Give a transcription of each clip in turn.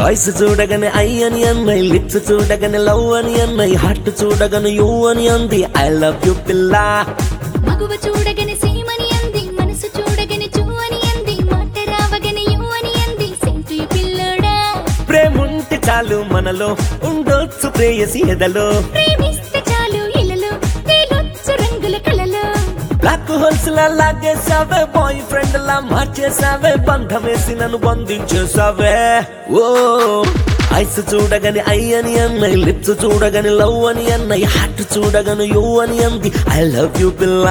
voice చూడగానే I అని అన్నయ్య లిప్స్ చూడగానే లవ్ అని అన్నయ్య హార్ట్ చూడగానే యూ అని అంది ఐ లవ్ యూ పిల్ల మగువ చూడగని సీమని అంది మనసు చూడగని చూ అని అంది మాట రావగని యు అని అంది సింటు పిల్లోడా ప్రేముంటే చాలు మనలో ఉండొచ్చు ప్రేయసి ఎదలో ప్రేమిస్తే చాలు ఇలలో తేలొచ్చు రంగుల కలలో బ్లాక్ హోల్స్ లా లాగేసావే బాయ్ ఫ్రెండ్ లా మార్చేసావే బంధం వేసి నన్ను బంధించేసావే ఓ ఐస్ చూడగానే ఐ అని అన్నయ్య లిప్స్ చూడగానే లవ్ అని అన్నయ్య హార్ట్ చూడగానే యూ అని అంది ఐ లవ్ యూ పిల్ల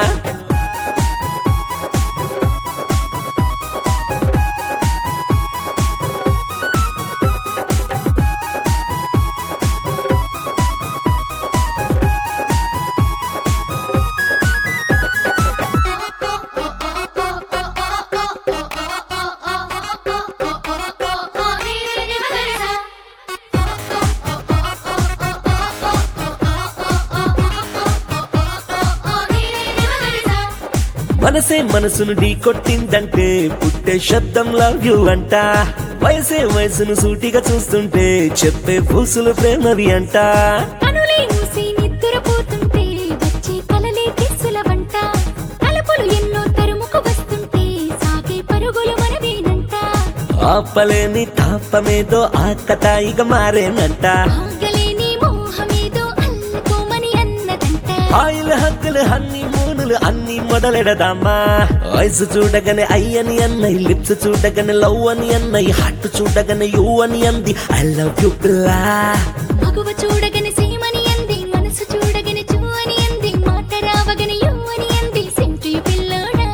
మనసే మనసును ఢీ కొట్టిందంటే పుట్టే శబ్దం లవ్ యూ అంట వయసే వయసును సూటిగా చూస్తుంటే చెప్పే పూసులు ప్రేమవి అంట కనులే మూసి నిద్రపోతుంటే వచ్చే కలలే కిస్సుల వంట తలుపులు ఎన్నో తరుముకు వస్తుంటే సాగే పరుగులు మనవేనంట ఆపలేని తాపమేదో ఆకతాయిగా మారేనంట ఆగలేని మోహమేదో అల్లుకోమని అన్నదంట ఆయిల్ హక్కులు అన్ని మూనులు అన్ని మొదలెడదామా వయసు చూడగానే ఐ అని అన్నయ్య లిప్స్ చూడగానే లవ్ అని అన్నయ్య హార్ట్ చూడగానే యూ అని అంది ఐ లవ్ యూ పిల్లా మగువ చూడగని సీమని అంది మనసు చూడగని చూ అని అంది మాట రావగని యు అని అంది సింటు పిల్లోడా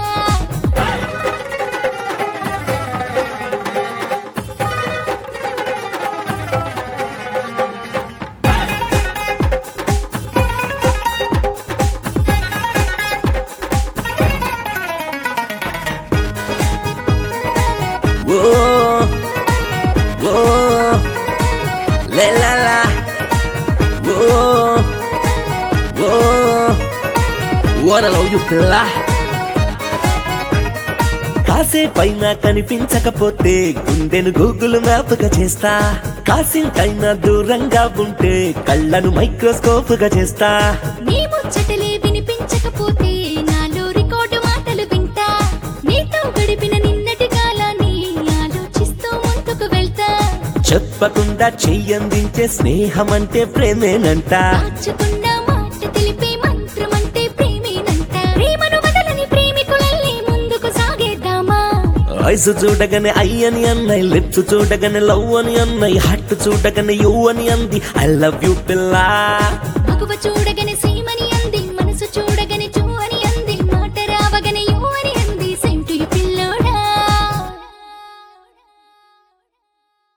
ఓ ఓ లే లా లా ఓ ఓ wanna love you పిల్ల కాసేపైనా కనిపించకపోతే గుండెను గూగుల్ మ్యాప్ గా చేస్తా కాసింతైనా దూరంగా ఉంటే కళ్ళను మైక్రోస్కోప్ గా చేస్తా నీ ముచ్చటలే వినిపించకపోతే నాలో రికార్డు మాటలు వింటా నీతో గడిపిన నిన్నటి కాలాన్ని ఆలోచిస్తూ ముందుకు వెళ్తా చెప్పకుండా చెయ్యందించే స్నేహం అంటే ప్రేమేనంట దాచుకున్న మాట తెలిపే మంత్రం అంటే ప్రేమేనంట ప్రేమను వదలని ప్రేమికులల్లి ముందుకు సాగేద్దామా వయసు చూడగానే ఐ అని అన్నయ్య లిప్స్ చూడగానే లవ్ అని అన్నయ్య హార్ట్ చూడగానే యూ అని అంది ఐ లవ్ యూ పిల్ల మగువ చూడగని